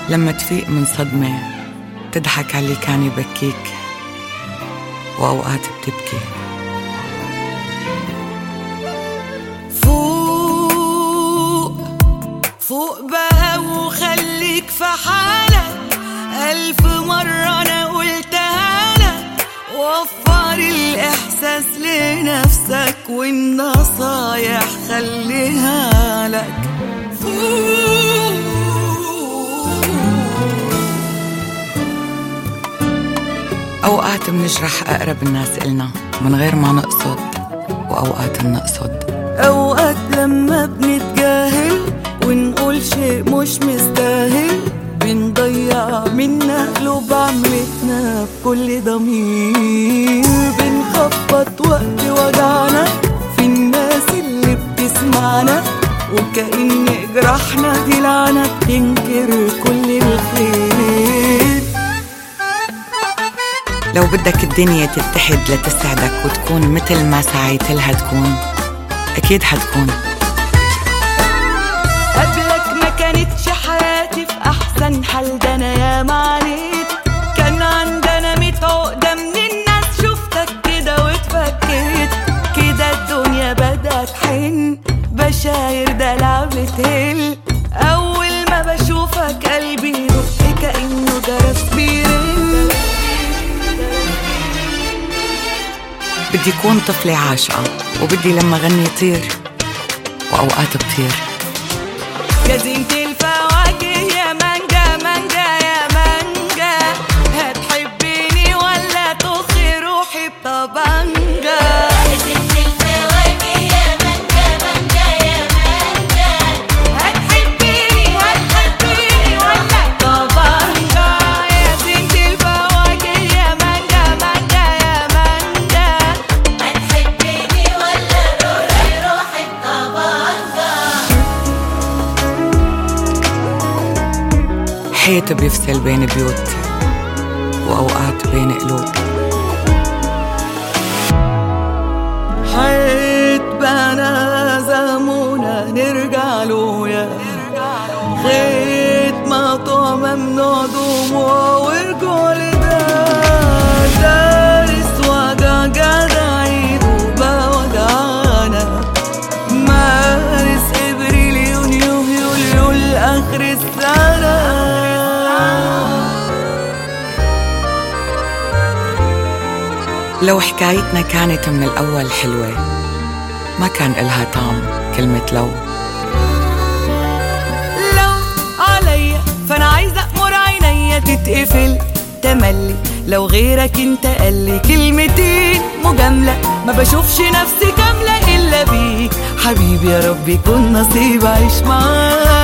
لما تفيق من صدمة تضحك على اللي كان يبكيك وأوقات بتبكي فوق فوق بقى وخليك في حالك ألف مرة أنا قلتها لك وفر الإحساس لنفسك والنصايح خليها لك فوق أوقات بنجرح أقرب الناس إلنا من غير ما نقصد وأوقات بنقصد أوقات لما بنتجاهل ونقول شيء مش مستاهل بنضيع منا قلوب عمتنا بكل ضمير بنخبط وقت وجعنا في الناس اللي بتسمعنا وكأن جراحنا دي لعنة بتنكر كل الخير لو بدك الدنيا تتحد لتسعدك وتكون مثل ما سعيت لها تكون أكيد حتكون قبلك ما كانتش حياتي في احسن حال ده انا يا معانيت كان عندنا ميت عقدة من الناس شفتك كده واتفكيت كده الدنيا بدأت حن بشاير دلع بتهل اول ما بشوفك قلبي يدق كأنه جرس بيرن بدي كون طفلة عاشقة وبدي لما غني طير وأوقات بطير يا زينة الفواكه يا مانجا مانجا يا مانجا هتحبيني ولا تخي روحي بطبنجة هتحبيني هتحبيني ولا طبنجة يا زينة الفواكه يا مانجا مانجا يا مانجا حيط بيفصل بين بيوت وأوقات بين قلوب حيط بنا زمونا نرجع له يا خيط مقطوع ممنوع دموع ورجوع لده دارس وجع جدع يدوبة وجعنا مارس ابريل يونيو يوليو لاخر السنه لو حكايتنا كانت من الأول حلوة ما كان إلها طعم كلمة لو لو عليا فانا عايزه امر عينيا تتقفل تملي لو غيرك انت قال لي كلمتين مجامله ما بشوفش نفسي كامله الا بيك حبيبي يا رب يكون نصيب اعيش معاك